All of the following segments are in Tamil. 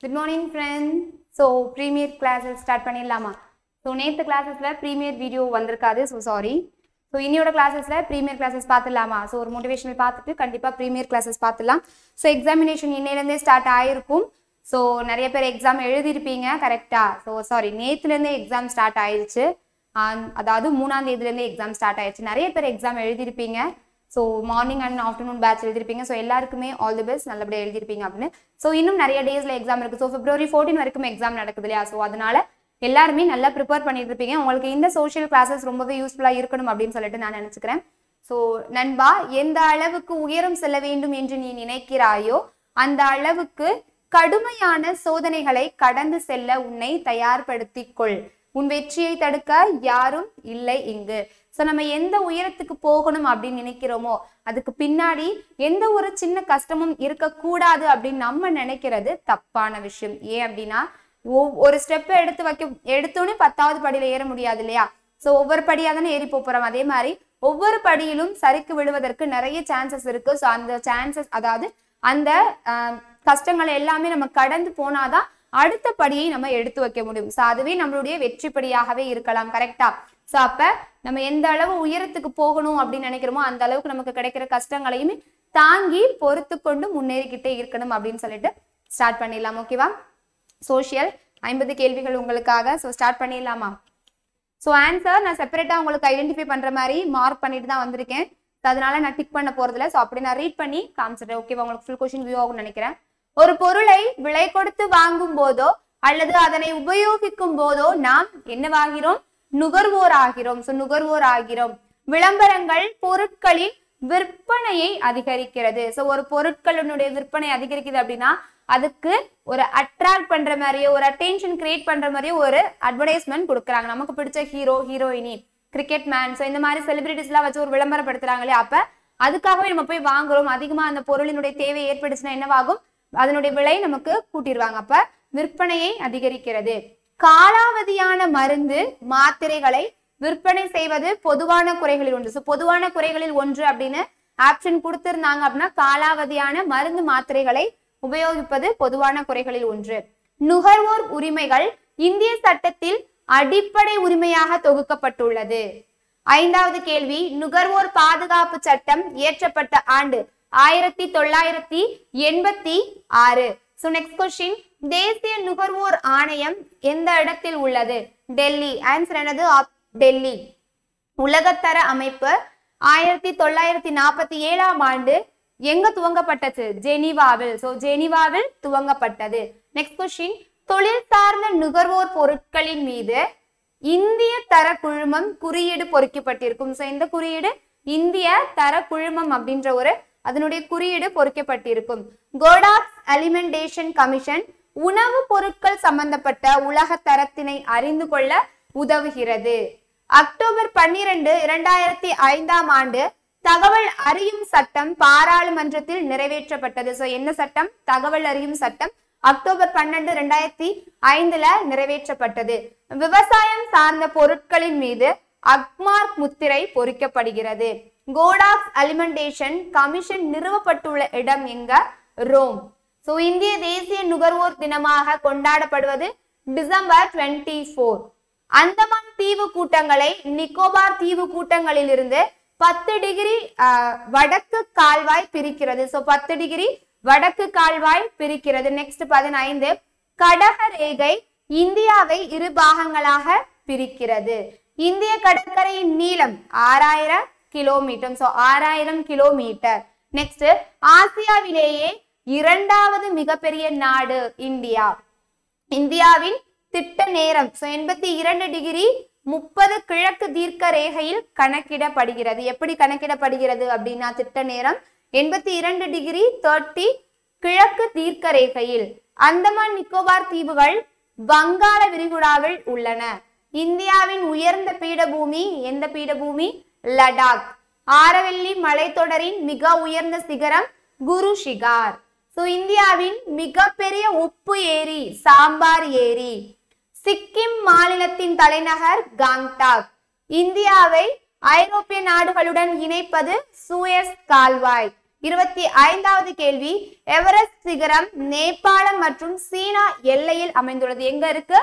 good morning friend so premier classes start பண்ணிடலாமா ஸோ நேற்று கிளாஸஸில் ப்ரீமியர் வீடியோ வந்திருக்காது ஸோ சாரி ஸோ இன்னியோட கிளாஸஸில் ப்ரீமியர் கிளாஸஸ் பார்த்துடலாமா ஸோ ஒரு மோட்டிவேஷனல் பார்த்துட்டு கண்டிப்பாக ப்ரீமியர் கிளாஸஸ் பார்த்துடலாம் ஸோ எக்ஸாமினேஷன் இன்னையிலேருந்தே ஸ்டார்ட் ஆயிருக்கும் ஸோ நிறைய பேர் எக்ஸாம் எழுதியிருப்பீங்க கரெக்டாக ஸோ சாரி நேற்றுலேருந்தே எக்ஸாம் ஸ்டார்ட் ஆயிருச்சு ஆஹ் அதாவது மூணாம் தேதியிலேருந்தே எக்ஸாம் ஸ்டார்ட் ஆயிடுச்சு நிறைய பேர் எக்ஸாம் எழுதியிருப்பீங்க so morning and afternoon batch எழுதிருப்பீங்க ஸோ எல்லாருக்குமே ஆல் தி பெஸ்ட் நல்லபடியாக எழுதிருப்பீங்க அப்படின்னு ஸோ இன்னும் நிறைய டேஸ்ல எக்ஸாம் இருக்கு ஸோ பிப்ரவரி ஃபோர்டீன் வரைக்கும் எக்ஸாம் நடக்குது இல்லையா ஸோ அதனால எல்லாருமே நல்லா ப்ரிப்பேர் பண்ணிட்டு இருப்பீங்க உங்களுக்கு இந்த சோஷியல் கிளாஸஸ் ரொம்பவே யூஸ்ஃபுல்லாக இருக்கணும் அப்படின்னு சொல்லிட்டு நான் நினச்சிக்கிறேன் ஸோ நண்பா எந்த அளவுக்கு உயரம் செல்ல வேண்டும் என்று நீ நினைக்கிறாயோ அந்த அளவுக்கு கடுமையான சோதனைகளை கடந்து செல்ல உன்னை தயார்படுத்திக் கொள் உன் வெற்றியை தடுக்க யாரும் இல்லை இங்கு ஸோ நம்ம எந்த உயரத்துக்கு போகணும் அப்படின்னு நினைக்கிறோமோ அதுக்கு பின்னாடி எந்த ஒரு சின்ன கஷ்டமும் இருக்கக்கூடாது அப்படின்னு நம்ம நினைக்கிறது தப்பான விஷயம் ஏன் அப்படின்னா ஒவ்- ஒரு ஸ்டெப் எடுத்து வைக்க எடுத்தோன்னே பத்தாவது படியில ஏற முடியாது இல்லையா ஸோ ஒவ்வொரு படியாக தானே ஏறி போறோம் அதே மாதிரி ஒவ்வொரு படியிலும் சரிக்கு விழுவதற்கு நிறைய சான்சஸ் இருக்கு ஸோ அந்த சான்சஸ் அதாவது அந்த ஆஹ், கஷ்டங்களை எல்லாமே நம்ம கடந்து போனாதான் அடுத்த படியை நம்ம எடுத்து வைக்க முடியும் ஸோ அதுவே நம்மளுடைய வெற்றி படியாகவே இருக்கலாம் கரெக்டா ஸோ அப்ப நம்ம எந்த அளவு உயரத்துக்கு போகணும் அப்படின்னு நினைக்கிறோமோ அந்த அளவுக்கு நமக்கு கிடைக்கிற கஷ்டங்களையுமே தாங்கி பொறுத்து கொண்டு முன்னேறிக்கிட்டே இருக்கணும் அப்படின்னு சொல்லிட்டு ஸ்டார்ட் பண்ணிடலாம் ஓகேவா சோஷியல் ஐம்பது கேள்விகள் உங்களுக்காக ஸோ ஸ்டார்ட் பண்ணிடலாமா ஸோ ஆன்சர் நான் செப்பரேட்டாக உங்களுக்கு ஐடென்டிஃபை பண்ணுற மாதிரி மார்க் பண்ணிட்டு தான் வந்திருக்கேன் So, அதனால நான் டிக் பண்ண போறதில்ல ஸோ அப்படி நான் ரீட் பண்ணி காமிச்சிடுறேன் ஓகேவா உங்களுக்கு ஃபுல் கொஷின் வியூ ஆகும்னு நினைக்கிறேன் ஒரு பொருளை விலை கொடுத்து வாங்கும் போதோ அல்லது அதனை உபயோகிக்கும் போதோ நாம் என்னவாகிறோம் நுகர்வோர் ஆகிறோம் ஸோ நுகர்வோர் ஆகிறோம் விளம்பரங்கள் பொருட்களின் விற்பனையை அதிகரிக்கிறது ஸோ ஒரு பொருட்களினுடைய விற்பனை அதிகரிக்குது அப்படின்னா அதுக்கு ஒரு அட்ராக்ட் பண்ற மாதிரியோ ஒரு அட்டென்ஷன் கிரியேட் பண்ற மாதிரியோ ஒரு அட்வர்டைஸ்மெண்ட் கொடுக்குறாங்க நமக்கு பிடிச்ச ஹீரோ ஹீரோயினி கிரிக்கெட் மேன் ஸோ இந்த மாதிரி செலிபிரிட்டிஸ்லாம் வச்சு ஒரு விளம்பரப்படுத்துறாங்களே அப்ப அதுக்காகவே நம்ம போய் வாங்குறோம் அதிகமா அந்த பொருளினுடைய தேவை ஏற்பட்டுச்சுன்னா என்னவாகும் அதனுடைய விலை நமக்கு கூட்டிடுவாங்க அப்ப விற்பனையை அதிகரிக்கிறது காலாவதியான மருந்து மாத்திரைகளை விற்பனை செய்வது பொதுவான குறைகளில் ஒன்று ஸோ பொதுவான குறைகளில் ஒன்று அப்படின்னு ஆப்ஷன் கொடுத்திருந்தாங்க அப்படின்னா காலாவதியான மருந்து மாத்திரைகளை உபயோகிப்பது பொதுவான குறைகளில் ஒன்று நுகர்வோர் உரிமைகள் இந்திய சட்டத்தில் அடிப்படை உரிமையாக தொகுக்கப்பட்டுள்ளது ஐந்தாவது கேள்வி நுகர்வோர் பாதுகாப்பு சட்டம் இயற்றப்பட்ட ஆண்டு ஆயிரத்தி தொள்ளாயிரத்தி எண்பத்தி ஆறு ஸோ நெக்ஸ்ட் கொஸ்டின் தேசிய நுகர்வோர் ஆணையம் எந்த இடத்தில் உள்ளது டெல்லி ஆன்சர் என்னது ஆப்- டெல்லி உலகத்தர அமைப்பு ஆயிரத்தி தொள்ளாயிரத்தி நாற்பத்தி ஏழாம் ஆண்டு எங்க துவங்கப்பட்டது ஜெனீவாவில் சோ ஜெனீவாவில் துவங்கப்பட்டது நெக்ஸ்ட் கொஸ்டின் தொழில் சார்ந்த நுகர்வோர் பொருட்களின் மீது இந்திய தர குழுமம் குறியீடு பொறிக்கப்பட்டிருக்கும் சோ இந்த குறியீடு இந்திய தர குழுமம் அப்படின்ற ஒரு அதனுடைய குறியீடு பொறிக்கப்பட்டிருக்கும் கோடாக்ஸ் அலிமெண்டேஷன் கமிஷன் உணவுப் பொருட்கள் சம்பந்தப்பட்ட உலக தரத்தினை அறிந்து கொள்ள உதவுகிறது அக்டோபர் பன்னிரண்டு இரண்டாயிரத்தி ஐந்தாம் ஆண்டு தகவல் அறியும் சட்டம் பாராளுமன்றத்தில் நிறைவேற்றப்பட்டது சோ என்ன சட்டம் தகவல் அறியும் சட்டம் அக்டோபர் பன்னெண்டு ரெண்டாயிரத்தி ஐந்துல நிறைவேற்றப்பட்டது விவசாயம் சார்ந்த பொருட்களின் மீது அக்மார்க் முத்திரை பொறிக்கப்படுகிறது கோடாக்ஸ் அலிமெண்டேஷன் கமிஷன் நிறுவப்பட்டுள்ள இடம் எங்க ரோம் சோ இந்திய தேசிய நுகர்வோர் தினமாக கொண்டாடப்படுவது டிசம்பர் டுவெண்ட்டி ஃபோர் அந்தமான் தீவு கூட்டங்களை நிக்கோபார் தீவு கூட்டங்களில் இருந்து பத்து டிகிரி ஆஹ், வடக்கு கால்வாய் பிரிக்கிறது சோ பத்து டிகிரி வடக்கு கால்வாய் பிரிக்கிறது நெக்ஸ்ட் பதினைந்து கடக ரேகை இந்தியாவை இரு பாகங்களாக பிரிக்கிறது இந்திய கடற்கரையின் நீளம் ஆறாயிரம் கிலோமீட்டர் சோ ஆறாயிரம் கிலோமீட்டர் நெக்ஸ்ட் ஆசியாவிலேயே இரண்டாவது மிகப்பெரிய நாடு இந்தியா இந்தியாவின் திட்ட நேரம் ஸோ எண்பத்தி இரண்டு டிகிரி முப்பது கிழக்கு தீர்க்க ரேகையில் கணக்கிடப்படுகிறது எப்படி கணக்கிடப்படுகிறது அப்படின்னா திட்ட நேரம் எண்பத்தி இரண்டு டிகிரி தேர்ட்டி கிழக்கு தீர்க்க ரேகையில் அந்தமான் நிக்கோபார் தீவுகள் வங்காள விரிகுடாவில் உள்ளன இந்தியாவின் உயர்ந்த பீடபூமி எந்த பீடபூமி லடாக் ஆரவல்லி மலைத்தொடரின் மிக உயர்ந்த சிகரம் குரு ஷிகார் ஸோ இந்தியாவின் மிகப்பெரிய உப்பு ஏரி சாம்பார் ஏரி சிக்கிம் மாநிலத்தின் தலைநகர் காங்டாக் இந்தியாவை ஐரோப்பிய நாடுகளுடன் இணைப்பது சூயஸ் கால்வாய் இருபத்தி ஐந்தாவது கேள்வி எவரெஸ்ட் சிகரம் நேபாளம் மற்றும் சீனா எல்லையில் அமைந்துள்ளது எங்க இருக்கு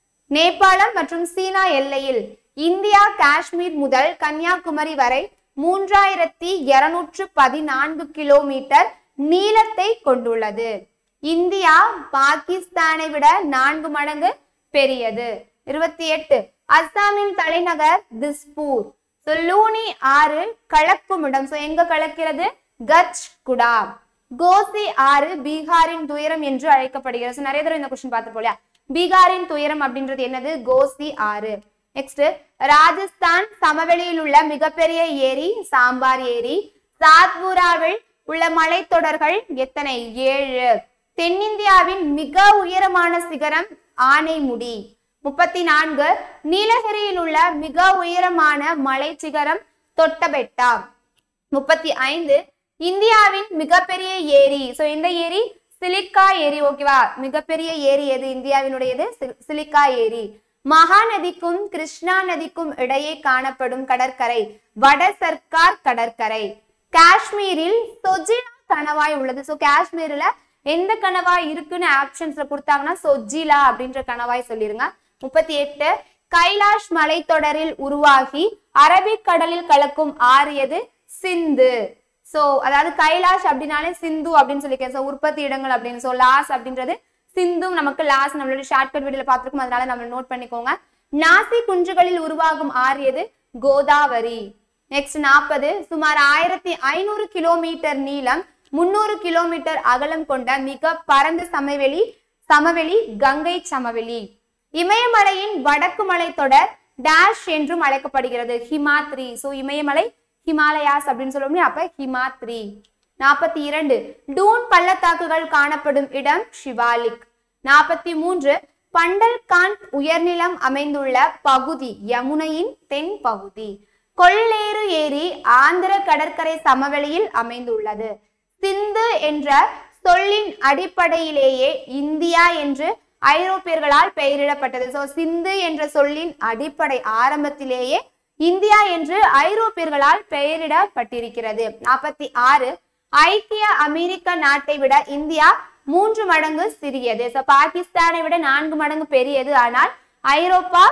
நேபாளம் மற்றும் சீனா எல்லையில் இந்தியா காஷ்மீர் முதல் கன்னியாகுமரி வரை மூன்றாயிரத்தி இருநூற்று பதினான்கு கிலோமீட்டர் நீளத்தை கொண்டுள்ளது இந்தியா பாகிஸ்தானை விட நான்கு மடங்கு பெரியது இருபத்தி எட்டு அஸ்ஸாமின் தலைநகர் திஸ்பூர் So, லூனி ஆறு கலக்கும் இடம் So, எங்க கலக்கிறது கட்ச் குடா கோசி ஆறு பீகாரின் துயரம் என்று அழைக்கப்படுகிறது So, நிறைய தடவை இந்த கொஸ்டின் பார்த்து போலியா பீகாரின் துயரம் அப்படின்றது என்னது கோசி ஆறு நெக்ஸ்ட் ராஜஸ்தான் சமவெளியில் உள்ள மிகப்பெரிய ஏரி சாம்பார் ஏரி சாத்பூராவில் உள்ள மலைத்தொடர்கள் எத்தனை ஏழு தென்னிந்தியாவின் மிக உயரமான சிகரம் ஆனைமுடி முப்பத்தி நான்கு நீலகிரியில் உள்ள மிக உயரமான மலை சிகரம் தொட்டபெட்டா முப்பத்தி ஐந்து இந்தியாவின் மிகப்பெரிய ஏரி சோ இந்த ஏரி சிலிக்கா ஏரி ஓகேவா மிகப்பெரிய ஏரி எது இந்தியாவினுடையது சி- சிலிக்கா ஏரி மகாநதிக்கும் கிருஷ்ணா நதிக்கும் இடையே காணப்படும் கடற்கரை வட சர்க்கார் கடற்கரை காஷ்மீரில் சொஜிலா கணவாய் உள்ளது சோ காஷ்மீர்ல எந்த கணவாய் இருக்குன்னு ஆப்ஷன்ஸ்ல கொடுத்தாங்கன்னா சொஜிலா அப்படின்ற கணவாய் சொல்லிருங்க முப்பத்தி எட்டு கைலாஷ் மலைத்தொடரில் உருவாகி அரபிக் கடலில் கலக்கும் ஆறு எது சிந்து சோ அதாவது கைலாஷ் அப்படின்னாலே சிந்து அப்படின்னு சொல்லியிருக்கேன் சோ உற்பத்தி இடங்கள் அப்படின்னு சோ லாஸ் அப்படின்றது சிந்தும் நமக்கு லாஸ் நம்மளோட ஷார்ட்கட் வீடியோல பார்த்திருக்கோம் அதனால நம்ம நோட் பண்ணிக்கோங்க நாசி குன்றுகளில் உருவாகும் ஆறு எது கோதாவரி நெக்ஸ்ட் நாற்பது சுமார் ஆயிரத்தி ஐநூறு கிலோமீட்டர் நீளம் முன்னூறு கிலோமீட்டர் அகலம் கொண்ட மிக பரந்த சமவெளி சமவெளி கங்கை சமவெளி இமயமலையின் வடக்கு மலைத்தொடர் டேஷ் என்றும் அழைக்கப்படுகிறது ஹிமாத்ரி சோ இமயமலை ஹிமாலயாஸ் அப்படின்னு சொல்லுவோம் அப்ப ஹிமாத்ரி நாற்பத்தி இரண்டு டூன் பள்ளத்தாக்குகள் காணப்படும் இடம் ஷிவாலிக் நாற்பத்தி மூன்று பண்டல்காண்ட் உயர்நிலம் அமைந்துள்ள பகுதி யமுனையின் தென் பகுதி கொள்ளேறு ஏரி ஆந்திர கடற்கரை சமவெளியில் அமைந்துள்ளது சிந்து என்ற சொல்லின் அடிப்படையிலேயே இந்தியா என்று ஐரோப்பியர்களால் பெயரிடப்பட்டது சோ சிந்து என்ற சொல்லின் அடிப்படை ஆரம்பத்திலேயே இந்தியா என்று ஐரோப்பியர்களால் பெயரிடப்பட்டிருக்கிறது நாற்பத்தி ஆறு ஐக்கிய அமெரிக்க நாட்டை விட இந்தியா மூன்று மடங்கு சிறியது சோ பாகிஸ்தானை விட நான்கு மடங்கு பெரியது ஆனால் ஐரோப்பா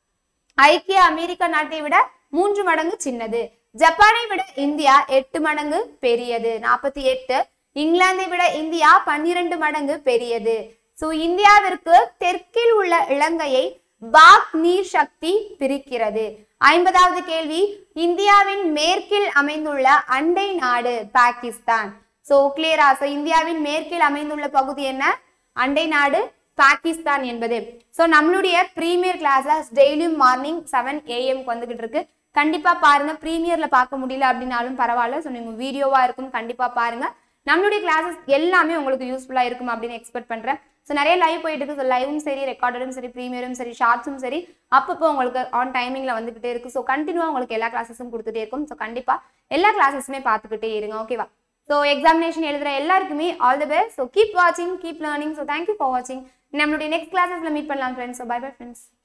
ஐக்கிய அமெரிக்க நாட்டை விட மூன்று மடங்கு சின்னது ஜப்பானை விட இந்தியா எட்டு மடங்கு பெரியது நாற்பத்தி எட்டு இங்கிலாந்தை விட இந்தியா பன்னிரண்டு மடங்கு பெரியது சோ இந்தியாவிற்கு தெற்கில் உள்ள இலங்கையை பாக் நீர் சக்தி பிரிக்கிறது ஐம்பதாவது கேள்வி இந்தியாவின் மேற்கில் அமைந்துள்ள அண்டை நாடு பாகிஸ்தான் சோ கிளியரா சோ இந்தியாவின் மேற்கில் அமைந்துள்ள பகுதி என்ன அண்டை நாடு பாகிஸ்தான் என்பது ஸோ நம்மளுடைய ப்ரீமியர் கிளாஸஸ் டெய்லியும் மார்னிங் செவன் ஏஎம்க்கு வந்துகிட்டு இருக்கு கண்டிப்பா பாருங்க ப்ரீமியர்ல பார்க்க முடியல அப்படின்னாலும் பரவாயில்ல ஸோ நீங்க வீடியோவா இருக்கும் கண்டிப்பா பாருங்க நம்மளுடைய கிளாஸஸ் எல்லாமே உங்களுக்கு யூஸ்ஃபுல்லா இருக்கும் அப்படின்னு எக்ஸ்பெக்ட் பண்றேன் ஸோ நிறைய லைவ் போயிட்டு இருக்கு ஸோ லைவும் சரி ரெக்கார்டரும் சரி ப்ரீமியரும் சரி ஷார்ட்ஸும் சரி அப்பப்போ உங்களுக்கு ஆன் டைமிங்ல வந்துகிட்டே இருக்கு ஸோ கண்டினியூவா உங்களுக்கு எல்லா கிளாஸஸும் கொடுத்துட்டே இருக்கும் ஸோ கண்டிப்பா எல்லா கிளாஸஸுமே பார்த்துக்கிட்டே இருங்க ஓகேவா ஸோ எக்ஸாமினேஷன் எழுதுற எல்லாருக்குமே all the best so keep வாட்சிங் keep learning so thank you for வாட்சிங் நம்மளுடைய நெக்ஸ்ட் கிளாஸஸ்ல மீட் பண்ணலாம் friends so by bye friends